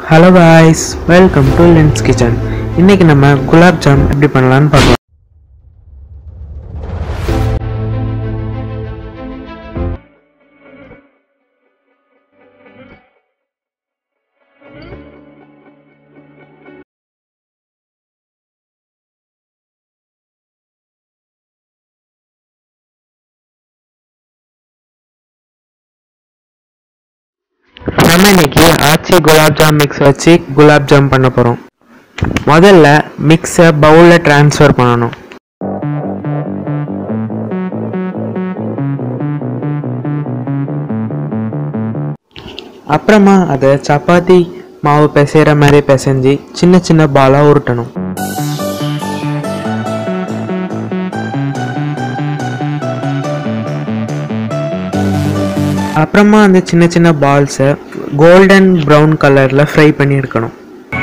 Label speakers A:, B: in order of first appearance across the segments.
A: hello guys welcome to lens kitchen இன்னைக்கு நம்ம gulab jam எப்படி பண்ணலாம்னு பார்க்கலாம் நம்ம இன்னைக்கு ஆச்சி குலாப் ஜாம் மிக்ஸ் வச்சு குலாப் ஜாம் பண்ண போகிறோம் முதல்ல மிக்ஸை பவுலில் ட்ரான்ஸ்ஃபர் பண்ணணும் அப்புறமா அதை சப்பாத்தி மாவு பிசைகிற மாதிரி பிசைஞ்சு சின்ன சின்ன பாலாக உருட்டணும் அப்புறமா அந்த சின்ன சின்ன பால்ஸை கோல்டன் ப்ரௌன் கலரில் ஃப்ரை பண்ணி எடுக்கணும்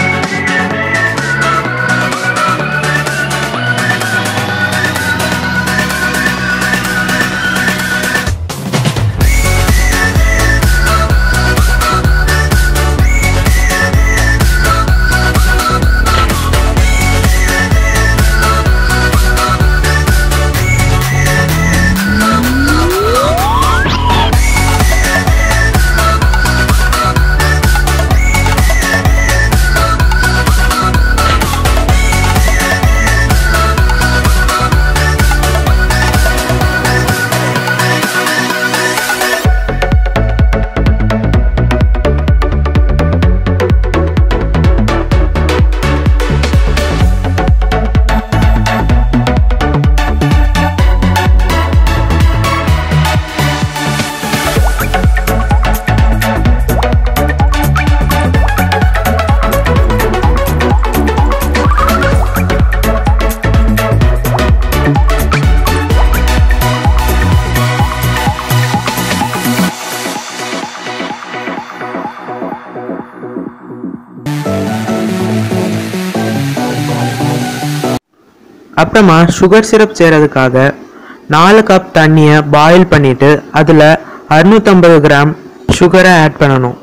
A: அப்புறமா சுகர் சிரப் செய்கிறதுக்காக நாலு கப் தண்ணியை பாயில் பண்ணிட்டு அதில் அறுநூத்தம்பது கிராம் சுகரை ஆட் பண்ணணும்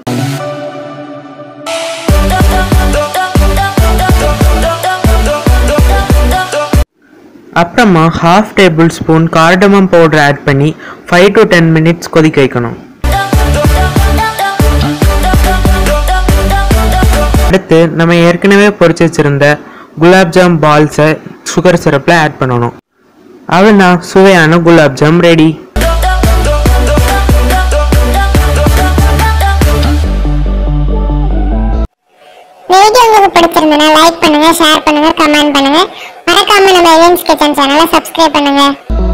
A: அப்புறமா half table spoon cardamom powder add பண்ணி ஃபைவ் டு டென் மினிட்ஸ் கொதிக்க வைக்கணும் அடுத்து நம்ம ஏற்கனவே பொரிச்சு வச்சிருந்த குலாப் ஜாம் பால்ஸை சுகர் சிரப்பில் ஆட் பண்ணணும் அவ்வளோனா சுவையான குலாப் ஜாம் ரெடி
B: இந்த வீடியோ உங்களுக்கு பிடிச்சிருந்தனா லைக் பண்ணுங்க ஷேர் பண்ணுங்க கமெண்ட் பண்ணுங்க மறக்காம நம்ம எலியன்ஸ் கிச்சன் சேனலை சப்ஸ்கிரைப் பண்ணுங்க